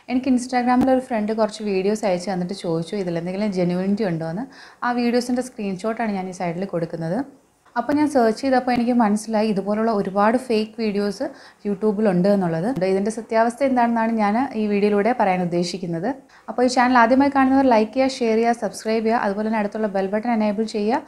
എനിക്ക് ഇൻസ്റ്റാഗ്രാമിൽ ഒരു ഫ്രണ്ട് കുറച്ച് വീഡിയോസ് അയച്ച് തന്നിട്ട് ചോദിച്ചു ഇതിലെന്തെങ്കിലും ജെനുവിനിറ്റി ഉണ്ടോ എന്ന് ആ വീഡിയോസിൻ്റെ സ്ക്രീൻഷോട്ടാണ് ഞാൻ ഈ സൈഡിൽ കൊടുക്കുന്നത് അപ്പോൾ ഞാൻ സെർച്ച് ചെയ്തപ്പോൾ എനിക്ക് മനസ്സിലായി ഇതുപോലുള്ള ഒരുപാട് ഫേക്ക് വീഡിയോസ് യൂട്യൂബിലുണ്ട് എന്നുള്ളത് ഇതിൻ്റെ സത്യാവസ്ഥ എന്താണെന്നാണ് ഞാൻ ഈ വീഡിയോയിലൂടെ പറയാൻ ഉദ്ദേശിക്കുന്നത് അപ്പോൾ ഈ ചാനൽ ആദ്യമായി കാണുന്നവർ ലൈക്ക് ചെയ്യുക ഷെയർ ചെയ്യുക സബ്സ്ക്രൈബ് ചെയ്യുക അതുപോലെ തന്നെ അടുത്തുള്ള ബെൽ ബട്ടൺ എനേബിൾ ചെയ്യുക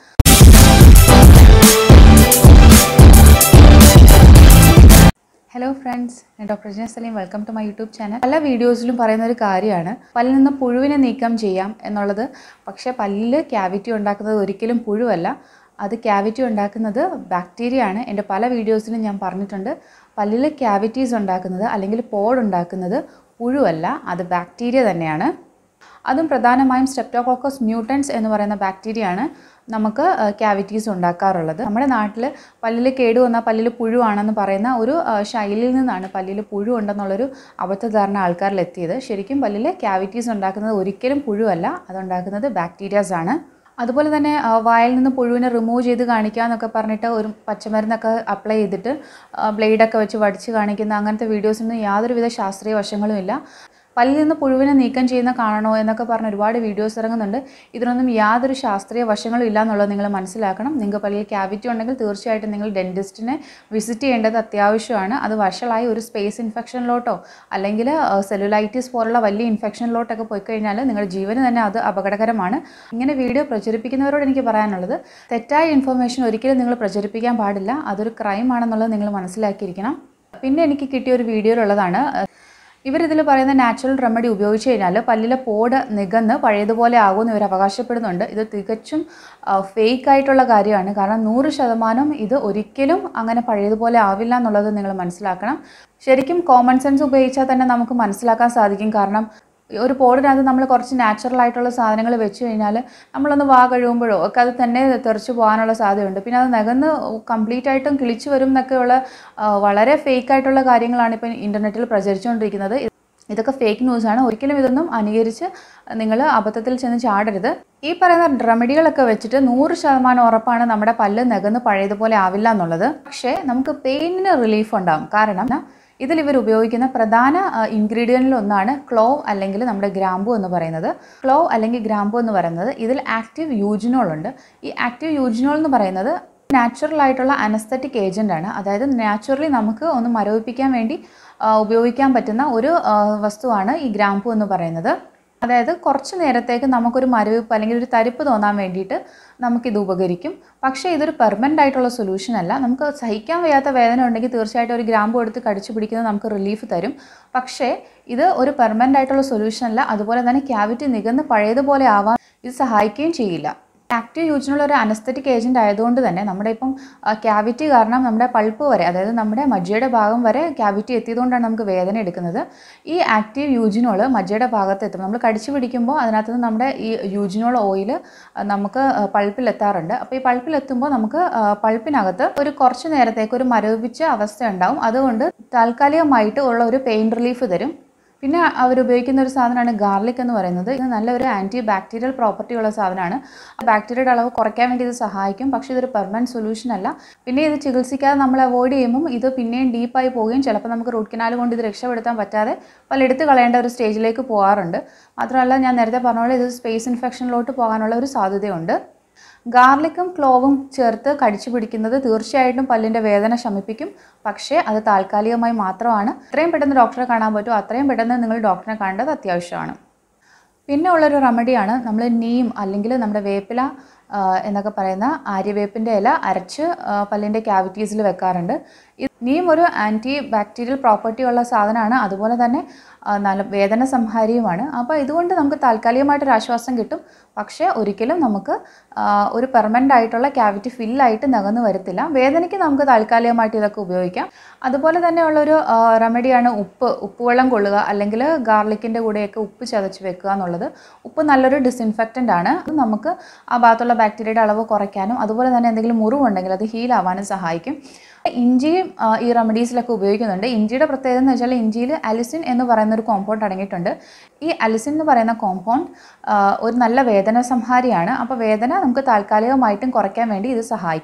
ഹലോ ഫ്രണ്ട്സ് ഞാൻ doctor Jana Saleem welcome to my YouTube channel പല വീഡിയോസിലും പറയുന്ന ഒരു കാര്യമാണ് പല്ലിൽ നിന്ന് പുഴുവിനെ നീക്കം ചെയ്യാം എന്നുള്ളത് പക്ഷേ പല്ലിൽ ക്യാവിറ്റി ഉണ്ടാക്കുന്നത് ഒരിക്കലും പുഴുവല്ല അത് ക്യാവിറ്റി ഉണ്ടാക്കുന്നത് ബാക്ടീരിയ ആണ് എൻ്റെ പല വീഡിയോസിലും ഞാൻ പറഞ്ഞിട്ടുണ്ട് പല്ലിൽ ക്യാവിറ്റീസ് ഉണ്ടാക്കുന്നത് അല്ലെങ്കിൽ പോഡ് ഉണ്ടാക്കുന്നത് പുഴുവല്ല അത് ബാക്ടീരിയ തന്നെയാണ് അതും പ്രധാനമായും സ്ട്രെപ്റ്റോകോക്കസ് മ്യൂട്ടൻസ് എന്ന് പറയുന്ന ബാക്ടീരിയ ആണ് നമുക്ക് ക്യാവിറ്റീസ് ഉണ്ടാക്കാറുള്ളത് നമ്മുടെ നാട്ടിൽ പല്ലിൽ കേടുവന്ന പല്ലിൽ പുഴുവാണെന്ന് പറയുന്ന ഒരു ആ, ശൈലിയിൽ നിന്നാണ് പല്ലിൽ പുഴു ഉണ്ടെന്നുള്ളൊരു അബദ്ധധാരണ ആൾക്കാരിൽ എത്തിയത് ശരിക്കും പല്ലിൽ ക്യാവിറ്റീസ് ഉണ്ടാക്കുന്നത് ഒരിക്കലും പുഴുവല്ല അതുണ്ടാക്കുന്നത് ബാക്ടീരിയാസ് ആണ് അതുപോലെ തന്നെ ആ, വായിൽ നിന്ന് പുഴുവിനെ റിമൂവ് ചെയ്ത് കാണിക്കുക എന്നൊക്കെ പറഞ്ഞിട്ട് ഒരു പച്ചമരുന്നൊക്കെ അപ്ലൈ ചെയ്തിട്ട് ബ്ലേഡൊക്കെ വെച്ച് വടിച്ച് കാണിക്കുന്ന അങ്ങനത്തെ വീഡിയോസിന് യാതൊരുവിധ ശാസ്ത്രീയ വശങ്ങളും ഇല്ല പല്ലിൽ നിന്ന് പുഴുവിനെ നീക്കം ചെയ്യുന്ന കാണണോ എന്നൊക്കെ പറഞ്ഞ് ഒരുപാട് വീഡിയോസ് ഇറങ്ങുന്നുണ്ട് ഇതിനൊന്നും യാതൊരു ശാസ്ത്രീയ വശങ്ങളും ഇല്ല എന്നുള്ളത് നിങ്ങൾ മനസ്സിലാക്കണം നിങ്ങൾക്ക് പല്ലിൽ ക്യാവിറ്റി ഉണ്ടെങ്കിൽ തീർച്ചയായിട്ടും നിങ്ങൾ ഡെൻറ്റിസ്റ്റിനെ വിസിറ്റ് ചെയ്യേണ്ടത് അത്യാവശ്യമാണ് അത് വഷളായി ഒരു സ്പേസ് ഇൻഫെക്ഷനിലോട്ടോ അല്ലെങ്കിൽ സെല്ലുലൈറ്റിസ് പോലുള്ള വലിയ ഇൻഫെക്ഷനിലോട്ടൊക്കെ പോയി കഴിഞ്ഞാൽ നിങ്ങളുടെ ജീവന് തന്നെ അത് അപകടകരമാണ് ഇങ്ങനെ വീഡിയോ പ്രചരിപ്പിക്കുന്നവരോട് എനിക്ക് പറയാനുള്ളത് തെറ്റായ ഇൻഫർമേഷൻ ഒരിക്കലും നിങ്ങൾ പ്രചരിപ്പിക്കാൻ പാടില്ല അതൊരു ക്രൈം ആണെന്നുള്ളത് നിങ്ങൾ മനസ്സിലാക്കിയിരിക്കണം പിന്നെ എനിക്ക് കിട്ടിയ ഒരു വീഡിയോയിലുള്ളതാണ് ഇവരിതിൽ പറയുന്ന നാച്ചുറൽ റെമഡി ഉപയോഗിച്ച് കഴിഞ്ഞാൽ പല്ലിലെ പോട് നികന്ന് പഴയതുപോലെ ആകുമെന്ന് ഇവർ അവകാശപ്പെടുന്നുണ്ട് ഇത് തികച്ചും ഫേക്ക് ആയിട്ടുള്ള കാര്യമാണ് കാരണം നൂറ് ശതമാനം ഇത് ഒരിക്കലും അങ്ങനെ പഴയതുപോലെ ആവില്ല എന്നുള്ളത് നിങ്ങൾ മനസ്സിലാക്കണം ശരിക്കും കോമൺ സെൻസ് ഉപയോഗിച്ചാൽ തന്നെ നമുക്ക് മനസ്സിലാക്കാൻ സാധിക്കും കാരണം ഒരു പോടിനകത്ത് നമ്മൾ കുറച്ച് നാച്ചുറൽ ആയിട്ടുള്ള സാധനങ്ങൾ വെച്ച് കഴിഞ്ഞാൽ നമ്മളൊന്ന് വാ കഴിയുമ്പോഴോ ഒക്കെ അത് തന്നെ തെറിച്ച് പോകാനുള്ള സാധ്യതയുണ്ട് പിന്നെ അത് നകന്ന് കംപ്ലീറ്റ് ആയിട്ടും കിളിച്ചു വരും എന്നൊക്കെയുള്ള ആ, വളരെ ഫേക്ക് ആയിട്ടുള്ള കാര്യങ്ങളാണ് ഇപ്പം ഇൻ്റർനെറ്റിൽ പ്രചരിച്ചുകൊണ്ടിരിക്കുന്നത് ഇതൊക്കെ ഫേക്ക് ന്യൂസാണ് ഒരിക്കലും ഇതൊന്നും അനുകരിച്ച് നിങ്ങൾ അബദ്ധത്തിൽ ചെന്ന് ചാടരുത് ഈ പറയുന്ന റെമഡികളൊക്കെ വെച്ചിട്ട് നൂറ് ശതമാനം ഉറപ്പാണ് നമ്മുടെ പല്ല് നകന്ന് പഴയതുപോലെ ആവില്ല എന്നുള്ളത് പക്ഷേ നമുക്ക് പെയിനിന് റിലീഫ് ഉണ്ടാകും കാരണം ഇതിൽ ഇവർ ഉപയോഗിക്കുന്ന പ്രധാന ഇൻഗ്രീഡിയൻറ്റിൽ ഒന്നാണ് ക്ലോവ് അല്ലെങ്കിൽ നമ്മുടെ ഗ്രാമ്പു എന്ന് പറയുന്നത് ക്ലോവ് അല്ലെങ്കിൽ ഗ്രാമ്പു എന്ന് പറയുന്നത് ഇതിൽ ആക്റ്റീവ് യൂജിനോൾ ഉണ്ട് ഈ ആക്റ്റീവ് യൂജിനോൾ എന്ന് പറയുന്നത് നാച്ചുറൽ ആയിട്ടുള്ള അനസ്തറ്റിക് ഏജൻ്റ് ആണ് അതായത് നാച്ചുറലി നമുക്ക് ഒന്ന് മരവിപ്പിക്കാൻ വേണ്ടി ആ, ഉപയോഗിക്കാൻ പറ്റുന്ന ഒരു ആ, വസ്തുവാണ് ഈ ഗ്രാമ്പു എന്ന് പറയുന്നത് അതായത് കുറച്ച് നേരത്തേക്ക് നമുക്കൊരു മരവിപ്പ് അല്ലെങ്കിൽ ഒരു തരിപ്പ് തോന്നാൻ വേണ്ടിയിട്ട് നമുക്കിത് ഉപകരിക്കും പക്ഷേ ഇതൊരു പെർമനൻ്റ് ആയിട്ടുള്ള സൊല്യൂഷൻ അല്ല നമുക്ക് സഹിക്കാൻ വയ്യാത്ത വേദന ഉണ്ടെങ്കിൽ തീർച്ചയായിട്ടും ഒരു ഗ്രാമ്പ് എടുത്ത് കടിച്ചു പിടിക്കുന്നത് നമുക്ക് റിലീഫ് തരും പക്ഷേ ഇത് ഒരു പെർമനൻ്റ് ആയിട്ടുള്ള സൊല്യൂഷൻ അല്ല അതുപോലെ തന്നെ ക്യാവിറ്റി നികന്ന് പഴയതുപോലെ ആവാൻ ഇത് സഹായിക്കുകയും ചെയ്യില്ല ആക്റ്റീവ് യൂജിനുള്ള ഒരു അനസ്തറ്റിക് ഏജന്റ് ആയതുകൊണ്ട് തന്നെ നമ്മുടെ ഇപ്പം ക്യാവിറ്റി കാരണം നമ്മുടെ പൾപ്പ് വരെ അതായത് നമ്മുടെ മജ്ജയുടെ ഭാഗം വരെ ക്യാവിറ്റി എത്തിയതുകൊണ്ടാണ് നമുക്ക് വേദന എടുക്കുന്നത് ഈ ആക്റ്റീവ് യൂജിനോൾ മജ്ജയുടെ ഭാഗത്ത് എത്തും നമ്മൾ കടിച്ചു പിടിക്കുമ്പോൾ അതിനകത്ത് നിന്ന് നമ്മുടെ ഈ യൂജിനോൾ ഓയിൽ നമുക്ക് പൾപ്പിൽ എത്താറുണ്ട് അപ്പോൾ ഈ പൾപ്പിൽ എത്തുമ്പോൾ നമുക്ക് ആ, പൾപ്പിനകത്ത് ഒരു കുറച്ച് നേരത്തേക്ക് ഒരു മരവിപ്പിച്ച അവസ്ഥ ഉണ്ടാവും അതുകൊണ്ട് താൽക്കാലികമായിട്ട് ഉള്ള ഒരു പെയിൻ റിലീഫ് തരും പിന്നെ അവർ ഉപയോഗിക്കുന്ന ഒരു സാധനമാണ് ഗാർലിക് എന്ന് പറയുന്നത് ഇത് നല്ലൊരു ആൻറ്റി ബാക്ടീരിയൽ പ്രോപ്പർട്ടി ഉള്ള സാധനമാണ് ബാക്ടീരിയയുടെ അളവ് കുറയ്ക്കാൻ വേണ്ടി ഇത് സഹായിക്കും പക്ഷേ ഇതൊരു പെർമനൻറ്റ് സൊല്യൂഷൻ അല്ല പിന്നെ ഇത് ചികിത്സിക്കാതെ നമ്മൾ അവോയ്ഡ് ചെയ്യുമ്പം ഇത് പിന്നെയും ഡീപ്പായി പോവുകയും ചിലപ്പോൾ നമുക്ക് റൂട്ട് കനാൽ കൊണ്ട് ഇത് രക്ഷപ്പെടുത്താൻ പറ്റാതെ പല എടുത്ത് കളയേണ്ട ഒരു സ്റ്റേജിലേക്ക് പോകാറുണ്ട് മാത്രമല്ല ഞാൻ നേരത്തെ പറഞ്ഞ പോലെ ഇത് സ്പേസ് ഇൻഫെക്ഷനിലോട്ട് പോകാനുള്ള ഒരു സാധ്യതയുണ്ട് ഗാർലിക്കും ക്ലോവും ചേർത്ത് കടിച്ചു പിടിക്കുന്നത് തീർച്ചയായിട്ടും പല്ലിൻ്റെ വേദന ശമിപ്പിക്കും പക്ഷേ അത് താൽക്കാലികമായി മാത്രമാണ് എത്രയും പെട്ടെന്ന് ഡോക്ടറെ കാണാൻ പറ്റുമോ അത്രയും പെട്ടെന്ന് നിങ്ങൾ ഡോക്ടറെ കാണേണ്ടത് അത്യാവശ്യമാണ് പിന്നെ ഉള്ളൊരു റെമഡിയാണ് നമ്മൾ നീം അല്ലെങ്കിൽ നമ്മുടെ വേപ്പില ആ, എന്നൊക്കെ പറയുന്ന ആര്യവേപ്പിൻ്റെ ഇല അരച്ച് ആ, പല്ലിൻ്റെ ക്യാവിറ്റീസിൽ വെക്കാറുണ്ട് ഇത് നീം ഒരു ആൻറ്റി ബാക്ടീരിയൽ പ്രോപ്പർട്ടി ഉള്ള സാധനമാണ് അതുപോലെ തന്നെ ആ, നല്ല വേദന സംഹാരിയുമാണ് അപ്പോൾ ഇതുകൊണ്ട് നമുക്ക് താൽക്കാലികമായിട്ടൊരു ആശ്വാസം കിട്ടും പക്ഷേ ഒരിക്കലും നമുക്ക് ആ, ഒരു പെർമനൻ്റ് ആയിട്ടുള്ള ക്യാവിറ്റി ഫില്ലായിട്ട് നകന്നു വരത്തില്ല വേദനയ്ക്ക് നമുക്ക് താൽക്കാലികമായിട്ട് ഇതൊക്കെ ഉപയോഗിക്കാം അതുപോലെ തന്നെയുള്ളൊരു ആ, റെമഡിയാണ് ഉപ്പ് ഉപ്പുവെള്ളം കൊള്ളുക അല്ലെങ്കിൽ ഗാർലിക്കിൻ്റെ കൂടെയൊക്കെ ഉപ്പ് ചതച്ച് വെക്കുക എന്നുള്ളത് ഉപ്പ് നല്ലൊരു ഡിസിൻഫെക്റ്റൻ്റ് ആണ് അത് നമുക്ക് ആ ഭാഗത്തുള്ള ബാക്ടീരിയയുടെ അളവ് കുറയ്ക്കാനും അതുപോലെ തന്നെ എന്തെങ്കിലും മുറിവുണ്ടെങ്കിൽ അത് ഹീൽ ആവാനും സഹായിക്കും ഇഞ്ചിയും ആ, ഈ റെമഡീസിലൊക്കെ ഉപയോഗിക്കുന്നുണ്ട് ഇഞ്ചിയുടെ പ്രത്യേകത എന്ന് വെച്ചാൽ ഇഞ്ചിയിൽ അലിസിൻ എന്ന് പറയുന്ന ഒരു കോമ്പൗണ്ട് അടങ്ങിയിട്ടുണ്ട് ഈ അലിസിൻ എന്ന് പറയുന്ന കോമ്പൗണ്ട് ഒരു നല്ല വേദന സംഹാരിയാണ് അപ്പോൾ വേദന നമുക്ക് താൽക്കാലികമായിട്ടും കുറയ്ക്കാൻ വേണ്ടി ഇത് സഹായിക്കും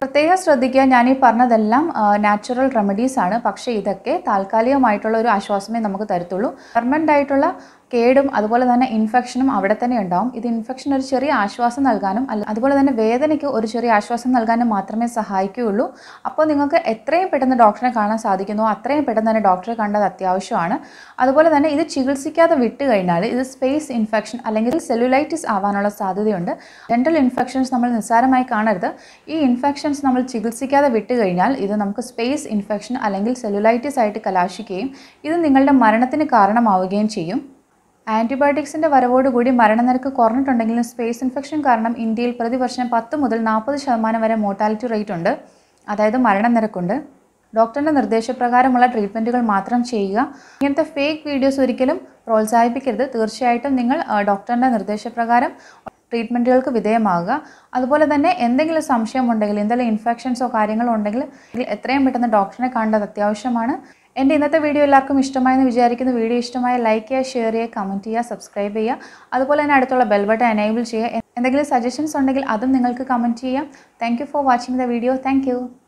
പ്രത്യേകം ശ്രദ്ധിക്കുക ഞാൻ ഈ പറഞ്ഞതെല്ലാം നാച്ചുറൽ റെമഡീസ് ആണ് പക്ഷേ ഇതൊക്കെ താൽക്കാലികമായിട്ടുള്ള ഒരു ആശ്വാസമേ നമുക്ക് തരത്തുള്ളൂ പെർമനൻ്റ് ആയിട്ടുള്ള കേടും അതുപോലെ തന്നെ ഇൻഫെക്ഷനും അവിടെ തന്നെ ഉണ്ടാവും ഇത് ഇൻഫെക്ഷൻ ഒരു ചെറിയ ആശ്വാസം നൽകാനും അല്ല അതുപോലെ തന്നെ വേദനയ്ക്ക് ഒരു ചെറിയ ആശ്വാസം നൽകാനും മാത്രമേ സഹായിക്കുകയുള്ളൂ അപ്പോൾ നിങ്ങൾക്ക് എത്രയും പെട്ടെന്ന് ഡോക്ടറെ കാണാൻ സാധിക്കുന്നോ അത്രയും പെട്ടെന്ന് തന്നെ ഡോക്ടറെ കണ്ടത് അത്യാവശ്യമാണ് അതുപോലെ തന്നെ ഇത് ചികിത്സിക്കാതെ വിട്ട് കഴിഞ്ഞാൽ ഇത് സ്പേസ് ഇൻഫെക്ഷൻ അല്ലെങ്കിൽ സെല്ലുലൈറ്റിസ് ആവാനുള്ള സാധ്യതയുണ്ട് ഡെൻ്റൽ ഇൻഫെക്ഷൻസ് നമ്മൾ നിസ്സാരമായി കാണരുത് ഈ ഇൻഫെക്ഷൻസ് നമ്മൾ ചികിത്സിക്കാതെ വിട്ട് കഴിഞ്ഞാൽ ഇത് നമുക്ക് സ്പേസ് ഇൻഫെക്ഷൻ അല്ലെങ്കിൽ സെല്ലുലൈറ്റിസ് ആയിട്ട് കലാശിക്കുകയും ഇത് നിങ്ങളുടെ മരണത്തിന് കാരണമാവുകയും ചെയ്യും ആൻറ്റിബയോട്ടിക്സിൻ്റെ വരവോടുകൂടി മരണനിരക്ക് കുറഞ്ഞിട്ടുണ്ടെങ്കിലും സ്പേസ് ഇൻഫെക്ഷൻ കാരണം ഇന്ത്യയിൽ പ്രതിവർഷം പത്ത് മുതൽ നാൽപ്പത് ശതമാനം വരെ മോർട്ടാലിറ്റി റേറ്റ് ഉണ്ട് അതായത് മരണനിരക്കുണ്ട് ഡോക്ടറിൻ്റെ നിർദ്ദേശപ്രകാരമുള്ള ട്രീറ്റ്മെൻറ്റുകൾ മാത്രം ചെയ്യുക ഇങ്ങനത്തെ ഫേക്ക് വീഡിയോസ് ഒരിക്കലും പ്രോത്സാഹിപ്പിക്കരുത് തീർച്ചയായിട്ടും നിങ്ങൾ ആ, ഡോക്ടറിൻ്റെ നിർദ്ദേശപ്രകാരം ട്രീറ്റ്മെൻറ്റുകൾക്ക് വിധേയമാകുക അതുപോലെ തന്നെ എന്തെങ്കിലും സംശയമുണ്ടെങ്കിൽ എന്തെങ്കിലും ഇൻഫെക്ഷൻസോ കാര്യങ്ങളോ ഉണ്ടെങ്കിൽ എത്രയും പെട്ടെന്ന് ഡോക്ടറിനെ കാണേണ്ടത് അത്യാവശ്യമാണ് എൻ്റെ ഇന്നത്തെ വീഡിയോ എല്ലാവർക്കും ഇഷ്ടമായെന്ന് വിചാരിക്കുന്ന വീഡിയോ ഇഷ്ടമായ ലൈക്ക് ചെയ്യുക ഷെയർ ചെയ്യുക കമൻറ്റ് ചെയ്യുക സബ്സ്ക്രൈബ് ചെയ്യുക അതുപോലെ തന്നെ അടുത്തുള്ള ബെൽ ബട്ടൺ എനേബിൾ ചെയ്യുക എന്തെങ്കിലും സജഷൻസ് ഉണ്ടെങ്കിൽ അതും നിങ്ങൾക്ക് കമൻറ്റ് ചെയ്യാം thank you for watching the video thank